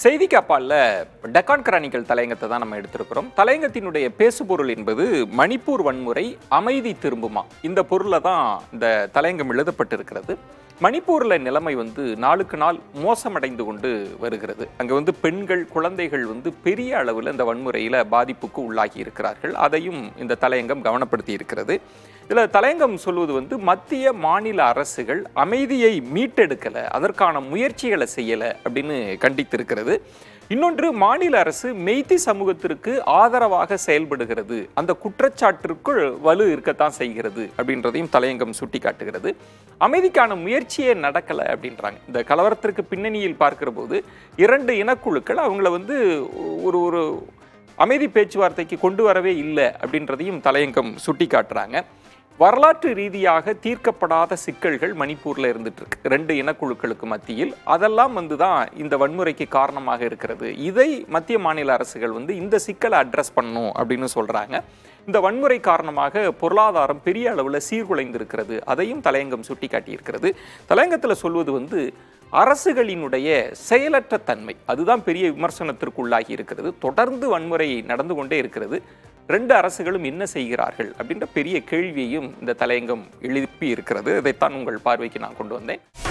செய்தி காப்பாலில் டெக்கான் கிரானிக்கல் தலையங்கத்தை தான் நம்ம எடுத்திருக்கிறோம் தலையங்கத்தினுடைய பேசுபொருள் என்பது மணிப்பூர் வன்முறை அமைதி திரும்புமா இந்த பொருளை தான் இந்த தலையங்கம் எழுதப்பட்டிருக்கிறது மணிப்பூரில் நிலைமை வந்து நாளுக்கு நாள் மோசமடைந்து கொண்டு வருகிறது அங்கே வந்து பெண்கள் குழந்தைகள் வந்து பெரிய அளவில் இந்த வன்முறையில் பாதிப்புக்கு உள்ளாகி இருக்கிறார்கள் அதையும் இந்த தலையங்கம் கவனப்படுத்தி இருக்கிறது இதில் தலையங்கம் சொல்வது வந்து மத்திய மாநில அரசுகள் அமைதியை மீட்டெடுக்கலை அதற்கான முயற்சிகளை செய்யலை அப்படின்னு கண்டித்திருக்கிறது இன்னொன்று மாநில அரசு மெய்த்தி சமூகத்திற்கு ஆதரவாக செயல்படுகிறது அந்த குற்றச்சாட்டிற்குள் வலு இருக்கத்தான் செய்கிறது அப்படின்றதையும் தலையங்கம் சுட்டி காட்டுகிறது அமைதிக்கான முயற்சியே நடக்கலை அப்படின்றாங்க இந்த கலவரத்திற்கு பின்னணியில் பார்க்கிற போது இரண்டு இனக்குழுக்கள் அவங்கள வந்து ஒரு ஒரு அமைதி பேச்சுவார்த்தைக்கு கொண்டு வரவே இல்லை அப்படின்றதையும் தலையங்கம் சுட்டி காட்டுறாங்க வரலாற்று ரீதியாக தீர்க்கப்படாத சிக்கல்கள் மணிப்பூர்ல இருந்துட்டு இருக்கு ரெண்டு இனக்குழுக்களுக்கு மத்தியில் அதெல்லாம் வந்து தான் இந்த வன்முறைக்கு காரணமாக இருக்கிறது இதை மத்திய மாநில அரசுகள் வந்து இந்த சிக்கலை அட்ரஸ் பண்ணணும் அப்படின்னு சொல்றாங்க இந்த வன்முறை காரணமாக பொருளாதாரம் பெரிய அளவில் சீர்குலைந்திருக்கிறது அதையும் தலையங்கம் சுட்டி காட்டியிருக்கிறது தலையங்கத்தில் சொல்வது வந்து அரசுகளினுடைய செயலற்ற தன்மை அதுதான் பெரிய விமர்சனத்திற்குள்ளாகி இருக்கிறது தொடர்ந்து வன்முறை நடந்து கொண்டே இருக்கிறது ரெண்டு அரசுகளும் என்ன செய்கிறார்கள் அப்படின்ற பெரிய கேள்வியையும் இந்த தலையங்கம் எழுப்பி இருக்கிறது இதைத்தான் உங்கள் பார்வைக்கு நான் கொண்டு வந்தேன்